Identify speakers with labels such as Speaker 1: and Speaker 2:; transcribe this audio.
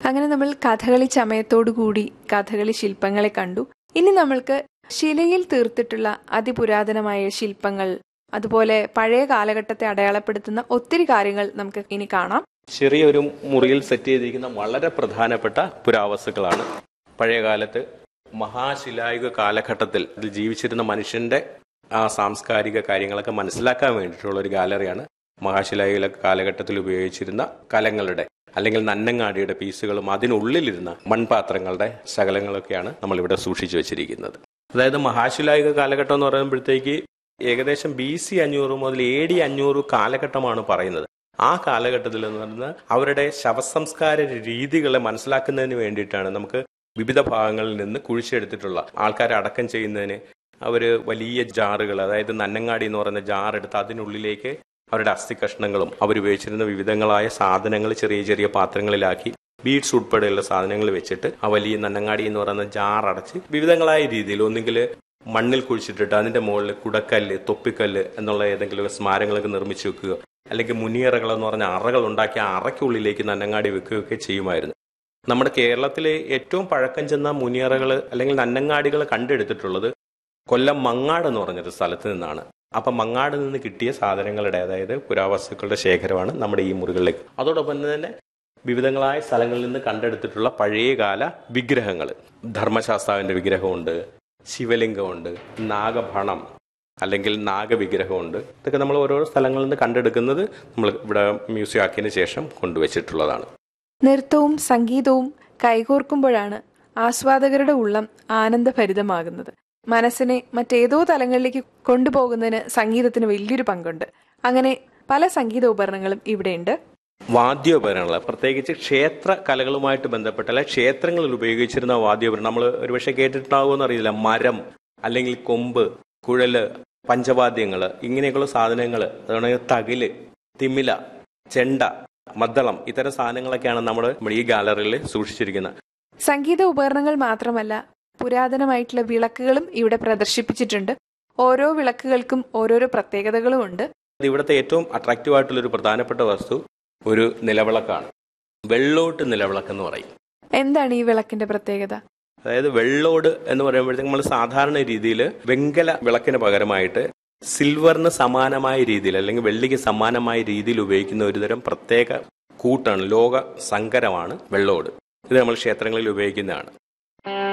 Speaker 1: അങ്ങനെ നമ്മൾ കഥകളി ചമയത്തോടു കൂടി കഥകളി ശില്പങ്ങളെ കണ്ടു ഇനി നമ്മൾക്ക് ശിലയിൽ തീർത്തിട്ടുള്ള അതിപുരാതനമായ ശില്പങ്ങൾ അതുപോലെ പഴയ കാലഘട്ടത്തെ അടയാളപ്പെടുത്തുന്ന ഒത്തിരി കാര്യങ്ങൾ നമുക്ക് ഇനി കാണാം
Speaker 2: ചെറിയൊരു മുറിയിൽ സെറ്റ് ചെയ്തിരിക്കുന്ന വളരെ പ്രധാനപ്പെട്ട പുരാവസ്തുക്കളാണ് പഴയ കാലത്ത് മഹാശിലായുഗ കാലഘട്ടത്തിൽ ഇതിൽ ജീവിച്ചിരുന്ന മനുഷ്യന്റെ ആ സാംസ്കാരിക കാര്യങ്ങളൊക്കെ മനസ്സിലാക്കാൻ വേണ്ടിയിട്ടുള്ള ഒരു ഗാലറിയാണ് മഹാശിലായുഗ കാലഘട്ടത്തിൽ ഉപയോഗിച്ചിരുന്ന കലങ്ങളുടെ അല്ലെങ്കിൽ നന്നങ്ങാടിയുടെ പീസുകളും അതിനുള്ളിലിരുന്ന മൺപാത്രങ്ങളുടെ ശകലങ്ങളൊക്കെയാണ് നമ്മളിവിടെ സൂക്ഷിച്ചു വെച്ചിരിക്കുന്നത് അതായത് മഹാശിലായുഗ കാലഘട്ടം എന്ന് പറയുമ്പോഴത്തേക്ക് ഏകദേശം ബി സി അഞ്ഞൂറ് മുതൽ എ ഡി അഞ്ഞൂറ് കാലഘട്ടമാണ് പറയുന്നത് ആ കാലഘട്ടത്തിൽ എന്ന് പറയുന്നത് അവരുടെ ശവസംസ്കാര രീതികളെ മനസ്സിലാക്കുന്നതിന് വേണ്ടിയിട്ടാണ് നമുക്ക് വിവിധ ഭാഗങ്ങളിൽ നിന്ന് കുഴിച്ചെടുത്തിട്ടുള്ള ആൾക്കാരെ അടക്കം ചെയ്യുന്നതിന് അവർ വലിയ ജാറുകൾ അതായത് നന്നങ്ങാടി എന്ന് പറയുന്ന ജാർ എടുത്ത് അതിനുള്ളിലേക്ക് അവരുടെ അസ്ഥി കഷ്ണങ്ങളും അവരുപയോഗിച്ചിരുന്ന വിവിധങ്ങളായ സാധനങ്ങൾ ചെറിയ ചെറിയ പാത്രങ്ങളിലാക്കി ബീഡ്സ് ഉൾപ്പെടെയുള്ള സാധനങ്ങൾ വെച്ചിട്ട് ആ വലിയ നന്നങ്ങാടി എന്ന് പറയുന്ന ജാർ അടച്ച് വിവിധങ്ങളായ രീതിയിൽ ഒന്നുകിൽ മണ്ണിൽ കുഴിച്ചിട്ടിട്ട് അതിന്റെ മുകളിൽ കുടക്കല്ല് തൊപ്പിക്കല്ല് എന്നുള്ള ഏതെങ്കിലും സ്മാരകങ്ങളൊക്കെ നിർമ്മിച്ചു വെക്കുക അല്ലെങ്കിൽ മുനിയറകൾ എന്ന് പറഞ്ഞ അറകൾ ഉണ്ടാക്കി ആ അറയ്ക്കുള്ളിലേക്ക് നന്നങ്ങാടി വെക്കുകയൊക്കെ ചെയ്യുമായിരുന്നു നമ്മുടെ കേരളത്തിലെ ഏറ്റവും പഴക്കം ചെന്ന മുനിയറകൾ അല്ലെങ്കിൽ നന്നങ്ങാടികൾ കണ്ടെടുത്തിട്ടുള്ളത് കൊല്ലം മങ്ങാട് എന്ന് പറഞ്ഞൊരു സ്ഥലത്ത് നിന്നാണ് അപ്പൊ മങ്ങാട് നിന്ന് കിട്ടിയ സാധനങ്ങളുടെ അതായത് പുരാവസ്തുക്കളുടെ ശേഖരമാണ് നമ്മുടെ ഈ മുറികളിലേക്ക് അതോടൊപ്പം തന്നെ വിവിധങ്ങളായ സ്ഥലങ്ങളിൽ നിന്ന് കണ്ടെടുത്തിട്ടുള്ള പഴയകാല വിഗ്രഹങ്ങൾ ധർമ്മശാസ്താവിന്റെ വിഗ്രഹമുണ്ട് ശിവലിംഗമുണ്ട് നാഗഭണം അല്ലെങ്കിൽ നാഗവിഗ്രഹമുണ്ട് ഇതൊക്കെ നമ്മൾ ഓരോ സ്ഥലങ്ങളിൽ നിന്ന് കണ്ടെടുക്കുന്നത് നമ്മൾ ഇവിടെ മ്യൂസിയം ആക്കിയതിന് ശേഷം കൊണ്ടുവച്ചിട്ടുള്ളതാണ്
Speaker 1: നൃത്തവും സംഗീതവും കൈകോർക്കുമ്പോഴാണ് ആസ്വാദകരുടെ ഉള്ളം ആനന്ദഭരിതമാകുന്നത് മനസ്സിനെ മറ്റേതോ തലങ്ങളിലേക്ക് കൊണ്ടുപോകുന്നതിന് സംഗീതത്തിന് വലിയൊരു പങ്കുണ്ട് അങ്ങനെ പല സംഗീത ഉപകരണങ്ങളും ഇവിടെയുണ്ട്
Speaker 2: വാദ്യോപകരണങ്ങൾ പ്രത്യേകിച്ച് ക്ഷേത്ര കലകളുമായിട്ട് ബന്ധപ്പെട്ട അല്ലെ ക്ഷേത്രങ്ങളിൽ ഉപയോഗിച്ചിരുന്ന വാദ്യോപകരണം നമ്മൾ ഒരുപക്ഷെ കേട്ടിട്ടുണ്ടാവുമെന്ന് അറിയില്ല മരം അല്ലെങ്കിൽ കൊമ്പ് കുഴല് പഞ്ചവാദ്യങ്ങൾ ഇങ്ങനെയൊക്കെയുള്ള സാധനങ്ങൾ അതാണ് തകില് തിമില ചെണ്ട മദ്ദളം ഇത്തരം സാധനങ്ങളൊക്കെയാണ് നമ്മൾ നമ്മുടെ ഈ ഗാലറിയിൽ സൂക്ഷിച്ചിരിക്കുന്നത്
Speaker 1: സംഗീത ഉപകരണങ്ങൾ മാത്രമല്ല പുരാതനമായിട്ടുള്ള വിളക്കുകളും ഇവിടെ പ്രദർശിപ്പിച്ചിട്ടുണ്ട് ഓരോ വിളക്കുകൾക്കും ഓരോരോ പ്രത്യേകതകളുമുണ്ട്
Speaker 2: ഇവിടുത്തെ ഏറ്റവും അട്രാക്റ്റീവ് ആയിട്ടുള്ള ഒരു പ്രധാനപ്പെട്ട വസ്തു ഒരു നിലവിളക്കാണ് വെള്ളോട്ട് നിലവിളക്ക് എന്ന് പറയും
Speaker 1: എന്താണ് ഈ വിളക്കിന്റെ പ്രത്യേകത
Speaker 2: അതായത് വെള്ളോട് എന്ന് പറയുമ്പോഴത്തേക്ക് നമ്മൾ സാധാരണ രീതിയിൽ വെങ്കല വിളക്കിന് പകരമായിട്ട് സിൽവറിന് സമാനമായ രീതിയിൽ അല്ലെങ്കിൽ വെള്ളിക്ക് സമാനമായ രീതിയിൽ ഉപയോഗിക്കുന്ന ഒരുതരം പ്രത്യേക കൂട്ടാണ് ലോക സങ്കരമാണ് വെള്ളോട് ഇത് നമ്മൾ ക്ഷേത്രങ്ങളിൽ ഉപയോഗിക്കുന്നതാണ്